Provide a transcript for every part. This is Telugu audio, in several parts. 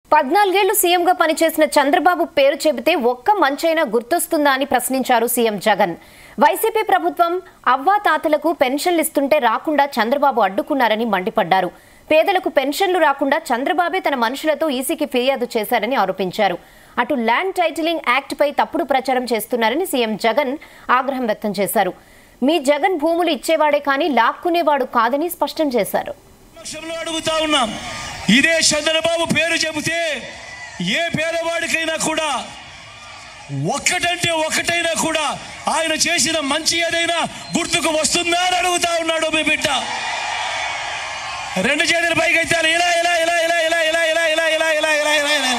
పద్నాలుగేళ్లు సీఎంగా పనిచేసిన చంద్రబాబు పేరు చెబితే ఒక్క మంచైనా గుర్తొస్తుందా అని ప్రశ్నించారు సీఎం జగన్ వైసీపీ ప్రభుత్వం అవ్వా తాతలకు పెన్షన్లు ఇస్తుంటే రాకుండా చంద్రబాబు అడ్డుకున్నారని మండిపడ్డారు పేదలకు పెన్షన్లు రాకుండా చంద్రబాబే తన మనుషులతో ఈసీకి ఫిర్యాదు చేశారని ఆరోపించారు అటు ల్యాండ్ టైటిలింగ్ యాక్ట్ పై తప్పుడు ప్రచారం చేస్తున్నారని సీఎం జగన్ ఆగ్రహం వ్యక్తం చేశారు మీ జగన్ భూములు ఇచ్చేవాడే కానీ లాక్కునేవాడు కాదని స్పష్టం చేశారు పక్షంలో అడుగుతా ఉన్నాం ఇదే చంద్రబాబు పేరు చెబితే ఏ పేదవాడికైనా కూడా ఒక్కటంటే ఒక్కటైనా కూడా ఆయన చేసిన మంచి ఏదైనా గుర్తుకు వస్తుందా అని అడుగుతా ఉన్నాడు మీ బిడ్డ రెండు చేతుల పైకి ఎత్తాలి ఇలా ఇలా ఇలా ఇలా ఇలా ఇలా ఇలా ఇలా ఇలా ఇలా ఇలా ఇలా ఇలా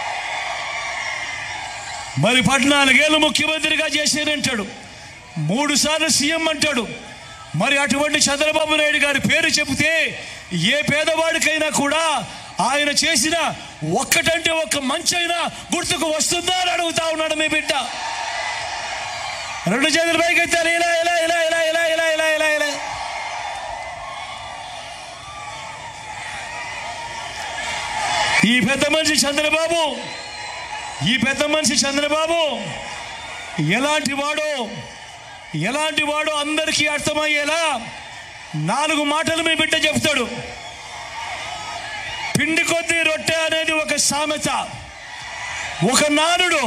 మరి పద్నాలుగేళ్ళు ముఖ్యమంత్రిగా చేసేనంటాడు మూడు సార్లు సీఎం అంటాడు మరి అటువంటి చంద్రబాబు నాయుడు గారి పేరు చెబితే ఏ పేదవాడికైనా కూడా ఆయన చేసిన ఒక్కటంటే ఒక్క మంచైనా గుర్తుకు వస్తుందా అని అడుగుతా ఉన్నాడు మీ బిడ్డ రెండు చేతుల పైకి ఎత్తాలి ఇలా ఇలా ఇలా ఇలా ఇలా ఇలా ఇలా ఇలా ఇలా ఈ పెద్ద మనిషి చంద్రబాబు ఈ పెద్ద మనిషి చంద్రబాబు ఎలాంటి వాడో ఎలాంటి వాడో అందరికీ అర్థమయ్యేలా నాలుగు మాటలు మీ బిడ్డ చెప్తాడు పిండి కొద్ది రొట్టె అనేది ఒక సామెత ఒక నానుడు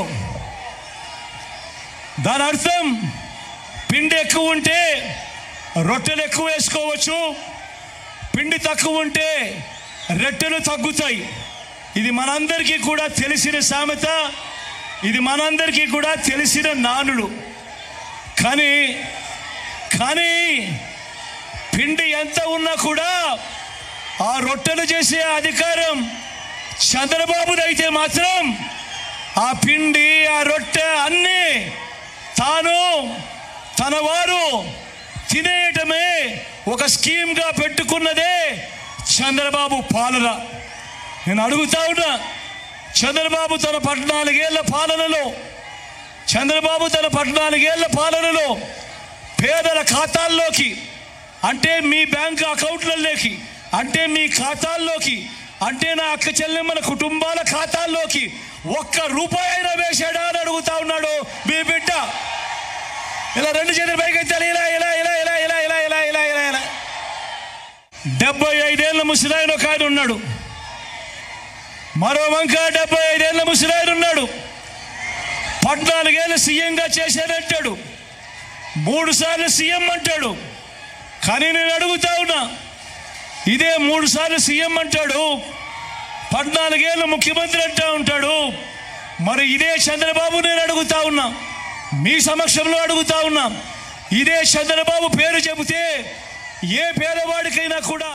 దాని అర్థం పిండి ఎక్కువ ఉంటే రొట్టెలు ఎక్కువ వేసుకోవచ్చు పిండి తక్కువ ఉంటే రెట్టెలు తగ్గుతాయి ఇది మనందరికీ కూడా తెలిసిన సామెత ఇది మనందరికీ కూడా తెలిసిన నానుడు కానీ కానీ పిండి ఎంత ఉన్నా కూడా ఆ రొట్టెలు చేసే అధికారం చంద్రబాబుదైతే మాత్రం ఆ పిండి ఆ రొట్టె అన్నీ తాను తన వారు తినేయటమే ఒక స్కీమ్గా పెట్టుకున్నదే చంద్రబాబు పాలన నేను అడుగుతా ఉన్నా చంద్రబాబు తన పద్నాలుగేళ్ల పాలనలో చంద్రబాబు తన పద్నాలుగేళ్ల పాలనలో పేదల ఖాతాల్లోకి అంటే మీ బ్యాంక్ అకౌంట్లలోకి అంటే మీ ఖాతాల్లోకి అంటే నా అక్క చెల్లెమ్మల కుటుంబాల ఖాతాల్లోకి ఒక్క రూపాయి అయినా వేసాడా అని అడుగుతా ఉన్నాడు మీ బిడ్డ ఇలా రెండు చేతులు పైకి ఎత్తాలి ఇలా ఇలా ఇలా ఇలా ఇలా ఇలా ఇలా ఇలా ఇలా ఇలా డెబ్బై ఐదేళ్ల ముసలాయన ఒక ఆయన ఉన్నాడు మరో వంక డెబ్బై ఐదేళ్ల ముసలాయన ఉన్నాడు పద్నాలుగేళ్ళు సీఎంగా చేశాడంటాడు మూడు సార్లు సీఎం అంటాడు కానీ నేను అడుగుతా ఉన్నా ఇదే మూడు సార్లు సీఎం అంటాడు పద్నాలుగేళ్ళు ముఖ్యమంత్రి అంటా ఉంటాడు మరి ఇదే చంద్రబాబు నేను అడుగుతా ఉన్నా మీ సమక్షంలో అడుగుతా ఉన్నా ఇదే చంద్రబాబు పేరు చెబితే ఏ పేదవాడికైనా కూడా